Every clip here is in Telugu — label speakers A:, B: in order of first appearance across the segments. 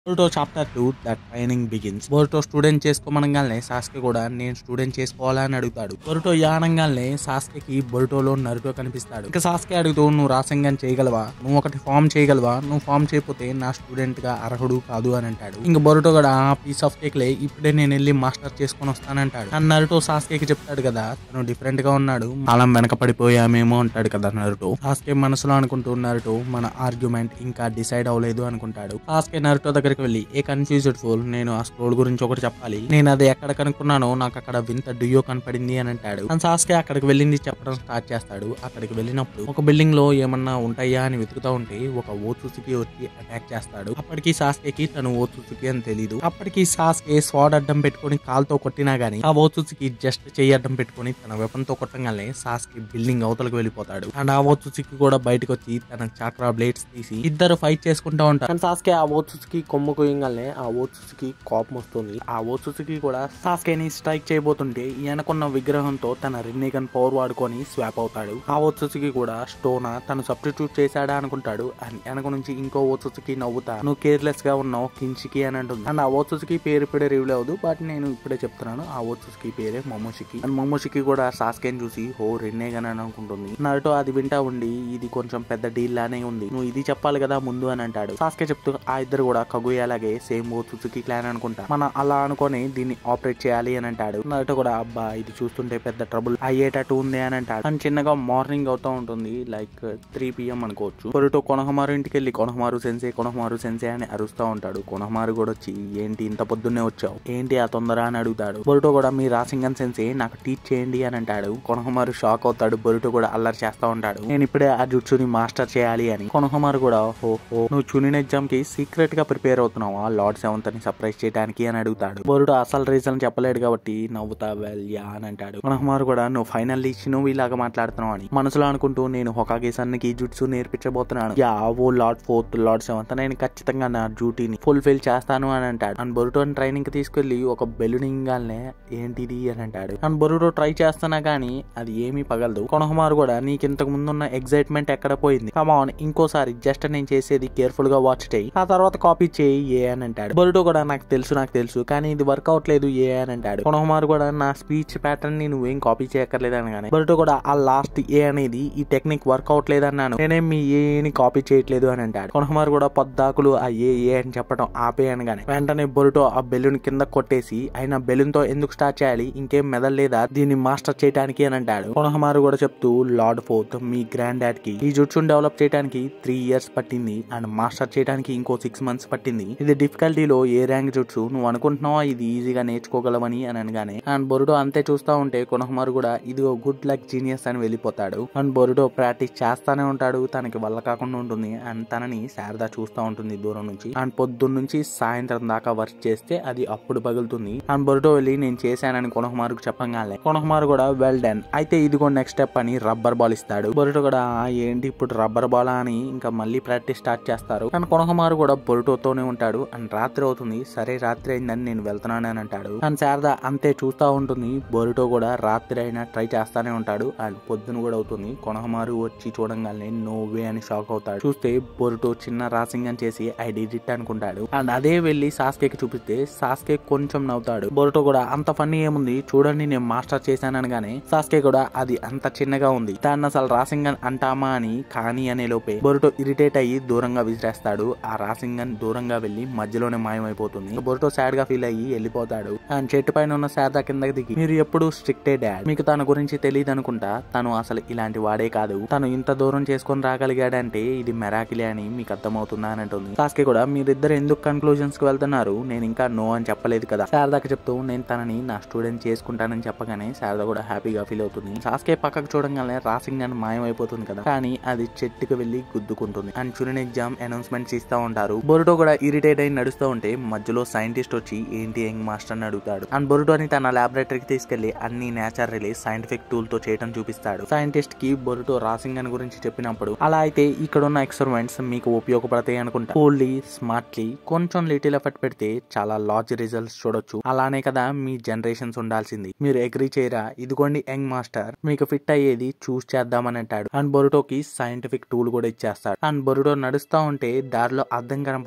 A: Boruto chapter two the training begins Boruto student చేసుకోమనగానే సాస్కే కూడా నేను స్టూడెంట్ చేసుకోవాలా అని అడుగుతాడు బోరుటో యానంగానే సాస్కేకి బోరుటోలో నరుటో కనిపిస్తాడు ఇంకా సాస్కే అడుగుతూ నువ్వు రాసంగం చేయగలవా నువ్వు ఒకటి ఫామ్ చేయగలవా నువ్వు ఫామ్ చేయకపోతే నా స్టూడెంట్ గా అర్హుడు కాదు అని అంటాడు ఇంకా బోరుటో కూడా ఆ పీస్ ఆఫ్ కేక్ లే ఇప్పుడే నేను వెళ్ళి మాస్టర్ చేసుకొని వస్తానంటాడు ఆ నరుటో సాస్కేకి చెప్తాడు కదా తను డిఫరెంట్ గా ఉన్నాడు మనం వెనక పడిపోయామేమో అంటాడు కదా నరుటో సాస్కే మనసులో అనుకుంటూ నరుటో మన ఆర్గ్యుమెంట్ ఇంకా డిసైడ్ అవ్వలేదు అనుకుంటాడు సాస్కే నరుటో దగ్గరికి వెళ్ళి ఏ కన్ఫ్యూజ్డ్ ఫుల్ నేను ఆ స్క్రోల్ గురించి ఒకటి చెప్పాలి నేను అది ఎక్కడ కనుక్కున్నానో నాకు అక్కడ వింత డుయో కనపడింది అని అంటాడు అండ్ సాస్కే అక్కడికి వెళ్ళింది చెప్పడం స్టార్ట్ చేస్తాడు అక్కడికి వెళ్ళినప్పుడు ఒక బిల్డింగ్ లో ఏమన్నా ఉంటాయా అని వెతుకుతా ఉంటే ఒక ఓచుసుకి వచ్చి అటాక్ చేస్తాడు అప్పటికి సాస్కేకి తను ఓచుసుకి అని తెలీదు అప్పటికి సాస్కే స్వాడ్ అడ్డం పెట్టుకొని కాల్తో కొట్టినా గానీ ఆ ఓచుసుకి జస్ట్ చెయ్యి అడ్డం పెట్టుకొని తన వెపన్ తో కొట్టగానే సాస్కి బిల్డింగ్ అవతలకు వెళ్ళిపోతాడు అండ్ ఆ ఓచుసుకి కూడా బయటకు వచ్చి తన చాక్రా బ్లేడ్స్ తీసి ఇద్దరు ఫైట్ చేసుకుంటా ఉంటారు అండ్ సాస్కే ఆ ఓచుసుకి కొమ్ము కొయ్యగానే ఆ ఓచుసుకి కోపం వస్తుంది ఆ ఓచుసుకి కూడా సాస్కేని స్ట్రైక్ చేయబోతుంటే వెనకున్న విగ్రహంతో తన రిన్నేగన్ పవర్ వాడుకొని స్వాప్ అవుతాడు ఆ ఓచుసుకి కూడా స్టోనా తను సబ్స్టిట్యూట్ చేశాడా అనుకుంటాడు అండ్ వెనక నుంచి ఇంకో ఓచుసుకి నవ్వుతా నువ్వు కేర్లెస్ గా ఉన్నావు కించికి అని అంటుంది అండ్ ఆ ఓచుసుకి పేరు ఇప్పుడే రివీల్ అవ్వదు బట్ నేను ఇప్పుడే చెప్తున్నాను ఆ ఓచుసుకి పేరే మొమోషికి అండ్ మొమోషికి కూడా సాస్కేని చూసి హో రిన్నేగన్ అని అనుకుంటుంది నరుటో అది వింటా ఉండి ఇది కొంచెం పెద్ద డీల్ లానే ఉంది నువ్వు ఇది చెప్పాలి కదా ముందు అని అంటాడు సాస్కే చెప్తూ ఆ ఇద్దరు కూడా కగుయ అలాగే సేమ్ ఓచుసుకి క్లాన్ అనుకుంటా మనం అలా అనుకొని దీన్ని ఆపరేట్ చేయాలి అని అంటాడు నరుటో కూడా అబ్బా ఇది చూస్తుంటే పెద్ద ట్రబుల్ అయ్యేటట్టు ఉంది అని అంటాడు అండ్ చిన్నగా మార్నింగ్ అవుతా ఉంటుంది లైక్ త్రీ పిఎం అనుకోవచ్చు పొరుటో కొనహమారు ఇంటికి వెళ్ళి కొనహమారు సెన్సే కొనహమారు సెన్సే అని అరుస్తూ ఉంటాడు కొనహమారు కూడా వచ్చి ఏంటి ఇంత పొద్దున్నే వచ్చావు ఏంటి ఆ తొందర అని అడుగుతాడు బొరుటో కూడా మీ రాసింగన్ సెన్సే నాకు టీచ్ చేయండి అని అంటాడు కొనహమారు షాక్ అవుతాడు బొరుటో కూడా అల్లరి చేస్తా ఉంటాడు నేను ఇప్పుడే ఆ జుట్సుని మాస్టర్ చేయాలి అని కొనహమారు కూడా హో హో నువ్వు చూనిన ఎగ్జామ్ కి సీక్రెట్ గా ప్రిపేర్ అవుతున్నావా లార్డ్ సెవెంత్ ని సర్ప్రైజ్ చేయడానికి అని అడుగుతాడు బొరుడు అసలు రీజన్ చెప్పలేడు కాబట్టి నవ్వుతా వెల్ యా అని అంటాడు కొనహమారు కూడా నువ్వు ఫైనల్లీ నువ్వు ఇలాగా మాట్లాడుతున్నావు అని మనసులో అనుకుంటూ నేను హొకాగే సన్నికి జుట్సు నేర్పించబోతున్నాను yeah oh lord fourth lord seventh నేను ఖచ్చితంగా నా డ్యూటీని ఫుల్ఫిల్ చేస్తాను అని అంటాడు అండ్ బొరుటోని ట్రైనింగ్ కి తీసుకెళ్లి ఒక బెలూన్ ఇంగాల్నే ఏంటిది అని అంటాడు అండ్ బొరుటో ట్రై చేస్తున్నా గానీ అది ఏమీ పగలదు కొనహమారు కూడా నీకు ఇంతకు ముందున్న ఎగ్జైట్మెంట్ ఎక్కడ పోయింది కమాన్ ఇంకోసారి జస్ట్ నేను చేసేది కేర్ఫుల్ గా వాచ్ చేయి ఆ తర్వాత కాపీ చేయి ఏ అని అంటాడు బొరుటో కూడా నాకు తెలుసు నాకు తెలుసు కానీ ఇది వర్క్ అవట్లేదు ఏ అని అంటాడు కొనహమారు కూడా నా స్పీచ్ ప్యాటర్న్ ని నువ్వేం కాపీ చేయక్కర్లేదు అనగానే బొరుటో కూడా ఆ లాస్ట్ ఏ అనేది ఈ టెక్నిక్ వర్క్ అవట్లేదు అన్నాను నేనేం మీ ఏని కాపీ చేయట్లేదు అని అంటాడు కొనహమారు కూడా పొద్దాకులు ఆ ఏ ఏ అని చెప్పడం ఆపే అనగానే వెంటనే బొరుటో ఆ బెలూన్ కింద కొట్టేసి ఆయన బెలూన్ తో ఎందుకు స్టార్ట్ చేయాలి ఇంకేం మెదల్లేదా దీన్ని మాస్టర్ చేయడానికి అని అంటాడు కొనహమారు కూడా చెప్తూ లార్డ్ ఫోర్త్ మీ గ్రాండ్ డాడ్ కి ఈ జుట్సుని డెవలప్ చేయడానికి త్రీ ఇయర్స్ పట్టింది అండ్ మాస్టర్ చేయడానికి ఇంకో సిక్స్ మంత్స్ పట్టింది ఇది డిఫికల్టీలో ఏ ర్యాంక్ జుట్సు నువ్వు అనుకుంటున్నావా ఇది ఈజీగా నేర్చుకోగలవని అని అనగానే అండ్ బొరుడో అంతే చూస్తా ఉంటే కొనహమారు కూడా ఇది ఓ గుడ్ లక్ జీనియస్ అని వెళ్ళిపోతాడు అండ్ బొరుడో ప్రాక్టీస్ చేస్తానే ఉంటాడు తనకి వల్ల కాకుండా ఉంటుంది అండ్ తనని శారదా చూస్తా ఉంటుంది దూరం నుంచి అండ్ పొద్దున్న నుంచి సాయంత్రం దాకా వర్క్ చేస్తే అది అప్పుడు పగులుతుంది అండ్ బొరుడో వెళ్ళి నేను చేశానని కొనహమారుకు చెప్పగానే కొనహమారు కూడా వెల్ డన్ అయితే ఇదిగో నెక్స్ట్ స్టెప్ అని రబ్బర్ బాల్ ఇస్తాడు బొరుటో కూడా "ఆ, ఏంటి ఇప్పుడు రబ్బర్ బాల్ అని ఇంకా మళ్ళీ ప్రాక్టీస్ స్టార్ట్ చేస్తారు అండ్ కొనహమారు కూడా బొరుటోతోనే ఉంటాడు అండ్ రాత్రి అవుతుంది సరే రాత్రి అయిందని నేను వెళ్తున్నాను అని అంటాడు అండ్ శారద అంతే చూస్తా ఉంటుంది బొరుటో కూడా రాత్రి అయినా ట్రై చేస్తానే ఉంటాడు అండ్ పొద్దున కూడా అవుతుంది కొనహమారు వచ్చి చూడంగానే నో వే అని షాక్ అవుతాడు చూస్తే బొరుటో చిన్న రాసింగం చేసి ఐ డిడ్ ఇట్ అనుకుంటాడు అండ్ అదే వెళ్ళి సాస్కేకి చూపిస్తే సాస్కే కొంచెం నవ్వుతాడు బొరుటో కూడా అంత ఫన్నీ ఏముంది చూడండి నేను మాస్టర్ చేశాను అనగానే సాస్కే కూడా అది అంత చిన్నగా ఉంది దాన్ని అసలు రాసింగన్ అంటామా అని కానీ అనే లోపే బొరుటో ఇరిటేట్ అయ్యి దూరంగా విసిరేస్తాడు ఆ రాసింగన్ దూరంగా వెళ్లి మధ్యలోనే మాయమైపోతుంది బొరుటో సాడ్ గా ఫీల్ అయ్యి వెళ్ళిపోతాడు అండ్ చెట్టు పైన ఉన్న శారదా కిందకి దిగి మీరు ఎప్పుడు స్ట్రిక్టే డాడ్ మీకు తన గురించి తెలియదు అనుకుంటా తను అసలు ఇలాంటి వాడే కాదు తను ఇంత దూరం చేసుకొని రాగలిగాడంటే ఇది మెరాకిలే అని మీకు అర్థమవుతుందా అని అంటుంది సాస్కే కూడా మీరిద్దరు ఎందుకు కన్క్లూజన్స్ కి వెళ్తున్నారు నేను ఇంకా నో అని చెప్పలేదు కదా శారదాకి చెప్తూ నేను తనని నా స్టూడెంట్ చేసుకుంటానని చెప్పగానే శారద కూడా హ్యాపీగా ఫీల్ అవుతుంది సాస్కే పక్కకు చూడంగానే రాసింగ్ అని మాయమైపోతుంది కదా కానీ అది చెట్టుకు వెళ్లి గుద్దుకుంటుంది అండ్ చురిన్ ఎగ్జామ్ అనౌన్స్మెంట్స్ ఇస్తా ఉంటారు బొరుటో కూడా ఇరిటేట్ అయి నడుస్తూ ఉంటే మధ్యలో సైంటిస్ట్ వచ్చి ఏంటి యంగ్ మాస్టర్ అని అడుగుతాడు అండ్ బొరుటోని తన లాబొరేటరీకి తీసుకెళ్లి అన్ని నేచురల్లీ సైంటిఫిక్ టూల్ తో చేయడం చూపిస్తాడు సైంటిస్ట్ కి బొరుటో రాసింగ్ అని గురించి చెప్పినప్పుడు అలా అయితే ఇక్కడ ఉన్న ఎక్స్పెరిమెంట్స్ మీకు ఉపయోగపడతాయి అనుకుంటా కూల్లీ స్మార్ట్లీ కొంచెం లిటిల్ ఎఫర్ట్ పెడితే చాలా లార్జ్ రిజల్ట్స్ చూడొచ్చు అలానే కదా మీ జనరేషన్స్ ఉండాల్సింది మీరు అగ్రీ చేయరా ఇదిగోండి యంగ్ మాస్టర్ మీకు ఫిట్ అయ్యేది చూస్ చేద్దామని అంటాడు అండ్ బొరుటోకి సైంటిఫిక్ టూల్ కూడా ఇచ్చేస్తాడు అండ్ బొరుటో నడుస్తా ఉంటే దారిలో అద్దం కనపడితే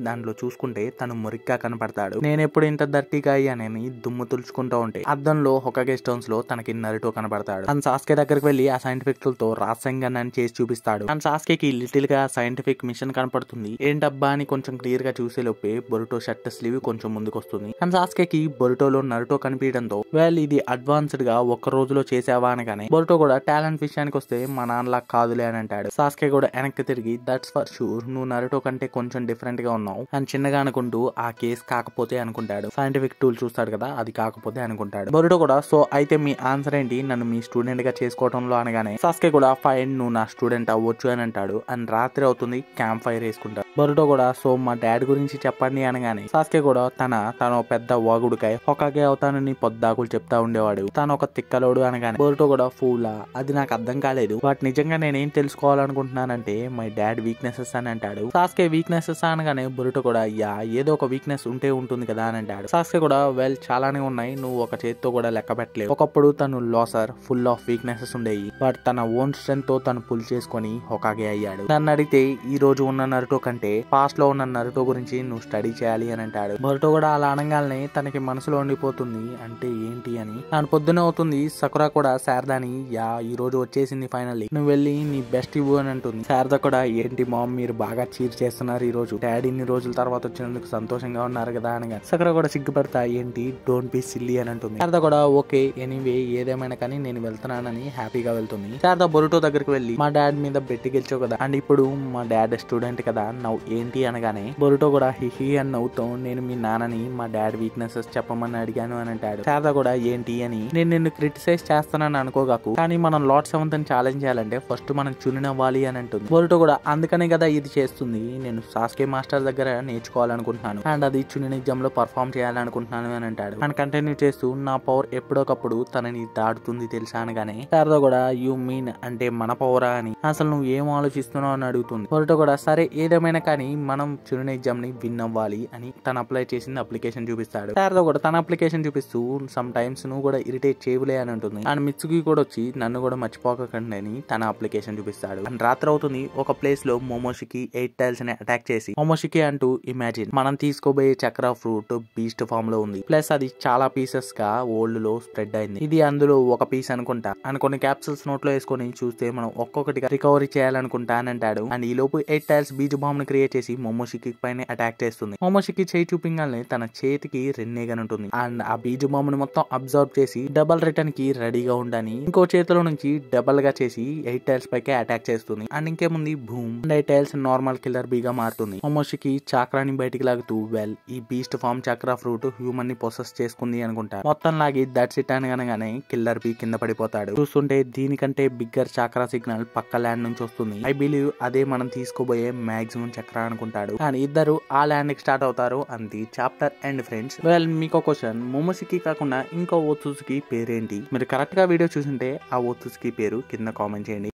A: దాంట్లో చూసుకుంటే తను మురిగ్గా కనపడతాడు నేను ఎప్పుడు ఇంత దర్టీగా అయ్యానని దుమ్ము తులుచుకుంటూ ఉంటే అద్దంలో హొకగే స్టోన్స్ లో తనకి నరుటో కనపడతాడు తన సాస్కే దగ్గరికి వెళ్లి ఆ సైంటిఫిక్ తో రాసంగన్ అని చేసి చూపిస్తాడు తన సాస్కేకి లిటిల్ గా సైంటిఫిక్ మిషన్ కనపడుతుంది ఏంటబ్బా అని కొంచెం క్లియర్ గా చూసే లోపే బొరుటో షర్ట్ స్లీవ్ కొంచెం ముందుకు వస్తుంది తన సాస్కేకి బొరుటోలో నరుటో కనిపించడంతో వెల్ ఇది అడ్వాన్స్డ్ గా ఒక్క రోజులో చేసావా అనగానే బొరుటో కూడా టాలెంట్ విషయానికి వస్తే మా నాన్నలా కాదులే అని అంటాడు సాస్కే కూడా వెనక్కి తిరిగి దట్స్ ఫర్ షూర్ నువ్వు నరుటో కంటే కొంచెం డిఫరెంట్ గా ఉన్నావు అని చిన్నగా అనుకుంటూ ఆ కేస్ కాకపోతే అనుకుంటాడు సైంటిఫిక్ టూల్ చూస్తాడు కదా అది కాకపోతే అనుకుంటాడు బొరుటో కూడా సో అయితే మీ ఆన్సర్ ఏంటి నన్ను మీ స్టూడెంట్ గా చేసుకోవడంలో అనగానే సాస్కే కూడా ఫైన్ నువ్వు నా స్టూడెంట్ అవ్వచ్చు అని అంటాడు అని రాత్రి అవుతుంది క్యాంప్ ఫైర్ వేసుకుంటాడు బొరుటో కూడా సో మా డాడ్ గురించి చెప్పండి అనగానే సాస్కే కూడా తన తన ఒక పెద్ద వాగుడుకాయ ఒక్కగే అవుతానని పొద్దాకులు చెప్తా ఉండేవాడు తను ఒక తిక్కలోడు అనగానే బొరుటో కూడా ఫూలా అది నాకు అర్థం కాలేదు బట్ నిజంగా నేనేం తెలుసుకోవాలనుకుంటున్నానంటే మై డాడ్ వీక్నెసెస్ అని అంటాడు సాస్కే వీక్నెసెస్ అనగానే బొరుటో కూడా యా ఏదో ఒక వీక్నెస్ ఉంటే ఉంటుంది కదా అని అంటాడు సాస్కే కూడా వెల్ చాలానే ఉన్నాయి నువ్వు ఒక చేతితో కూడా లెక్క పెట్టలేవు ఒకప్పుడు తను లాసర్ ఫుల్ ఆఫ్ వీక్నెసెస్ ఉండేవి బట్ తన ఓన్ స్ట్రెంత్ తో తను పుల్ చేసుకొని హొకాగే అయ్యాడు నన్ను అడిగితే ఈ రోజు ఉన్న నరుటో కంటే పాస్ట్ లో ఉన్న నరుటో గురించి నువ్వు స్టడీ చేయాలి అని అంటాడు బరుటో కూడా అలా అనగానే తనకి మనసులో ఉండిపోతుంది అంటే ఏంటి అని దాని పొద్దున అవుతుంది సకురా కూడా శారదాని యా ఈ రోజు వచ్చేసింది ఫైనల్లీ నువ్వు వెళ్ళి నీ బెస్ట్ ఇవ్వు అని అంటుంది శారద కూడా ఏంటి మామ్ మీరు బాగా చీర్ చేస్తున్నారు ఈ రోజు డాడీ ఇన్ని రోజుల తర్వాత వచ్చినందుకు సంతోషంగా ఉన్నారు కదా అనగా సకురా కూడా సిగ్గుపడతా ఏంటి డోంట్ బి సిల్లీ అని అంటుంది శారద కూడా ఓకే ఎనీవే ఏదేమైనా కానీ నేను వెళ్తున్నానని హ్యాపీగా వెళ్తుంది శారద బొరుటో దగ్గరికి వెళ్ళి మా డాడ్ మీద బెట్టి గెలిచావు కదా అండ్ ఇప్పుడు మా డాడ్ స్టూడెంట్ కదా నవ్వు ఏంటి అనగానే బొరుటో కూడా హిహి అని నవ్వుతూ నేను మీ నాన్నని మా డాడ్ వీక్నెసెస్ చెప్పమని అడిగాను అని అంటాడు శారద కూడా ఏంటి అని నేను నిన్ను క్రిటిసైజ్ చేస్తానని అనుకోగాకు కానీ మనం లాట్ సెవెంత్ అని ఛాలెంజ్ చేయాలంటే ఫస్ట్ మనం చునినవ్వాలి అని అంటుంది బొరుటో కూడా అందుకనే కదా ఇది చేస్తుంది నేను సాస్కే మాస్టర్ దగ్గర నేర్చుకోవాలనుకుంటున్నాను అండ్ అది చుని నిజం లో పర్ఫామ్ చేయాలనుకుంటున్నాను అని అంటాడు అండ్ కంటిన్యూ చేస్తూ నా పవర్ ఎప్పుడోకప్పుడు తనని దాటుతుంది తెలుసా అనగానే శారద కూడా యూ మీన్ అంటే మన పవరా అని అసలు నువ్వు ఏం ఆలోచిస్తున్నావు అని అడుగుతుంది బొరుటో కూడా సరే ఏదేమైనా కానీ మనం చుని ఎగ్జామ్ ని విన్ అవ్వాలి అని తను అప్లై చేసింది అప్లికేషన్ చూపిస్తాడు శారద కూడా తన అప్లికేషన్ చూపిస్తూ సమ్ టైమ్స్ నువ్వు కూడా ఇరిటేట్ చేయవులే అని అంటుంది అండ్ మిత్సుకి కూడా వచ్చి నన్ను కూడా మర్చిపోకండి అని తన అప్లికేషన్ చూపిస్తాడు అండ్ రాత్రి అవుతుంది ఒక ప్లేస్ లో మోమోషికి ఎయిట్ టైల్స్ ని అటాక్ చేసి మోమోషికి అంటూ ఇమాజిన్ మనం తీసుకోబోయే చక్ర ఫ్రూట్ బీస్ట్ ఫామ్ లో ఉంది ప్లస్ అది చాలా పీసెస్ గా ఓల్డ్ లో స్ప్రెడ్ అయింది ఇది అందులో ఒక పీస్ అనుకుంటా అండ్ కొన్ని క్యాప్సూల్స్ నోట్ లో వేసుకొని చూస్తే మనం ఒక్కొక్కటిగా రికవరీ చేయాలనుకుంటా అని అంటాడు అండ్ ఈ లోపు ఎయిట్ టైల్స్ బీజ్ బాంబ్ ని క్రియేట్ చేసి మోమోషికి పైన అటాక్ చేస్తుంది మోమోషికి చేయి చూపించాలని తన చేతికి రెన్నేగానే ఉంటుంది అండ్ ఆ బీజ్ బాంబ్ ని మొత్తం అబ్జర్వ్ చేసి డబల్ రిటర్న్ కి రెడీగా ఉండని ఇంకో చేతిలో నుంచి డబల్ గా చేసి ఎయిట్ టైల్స్ పైకి అటాక్ చేస్తుంది అండ్ ఇంకేముంది boom and eight tails normal killer బీగా మారుతుంది మోమోషికి చాక్రాని బయటికి లాగుతూ వెల్ ఈ beast form chakra fruit human ని పొసెస్ చేసుకుంది అనుకుంటా మొత్తం లాగి దట్స్ ఇట్ అనగానే కిల్లర్ బీ కింద పడిపోతాడు చూస్తుంటే దీనికంటే బిగ్గర్ చక్ర సిగ్నల్ పక్క ల్యాండ్ నుంచి వస్తుంది ఐ బిలీవ్ అదే మనం తీసుకోబోయే మాక్సిమం చక్ర అనుకుంటాడు కానీ ఇద్దరు ఆ ల్యాండ్ కి స్టార్ట్ అవుతారు and the chapter and friends well మీకు క్వశ్చన్ మోమోసికి కాకుండా ఇంకో ఓత్సుకి పేరేంటి మీరు కరెక్ట్ గా వీడియో చూసింటే ఆ ఓత్సుకి పేరు కింద కామెంట్ చేయండి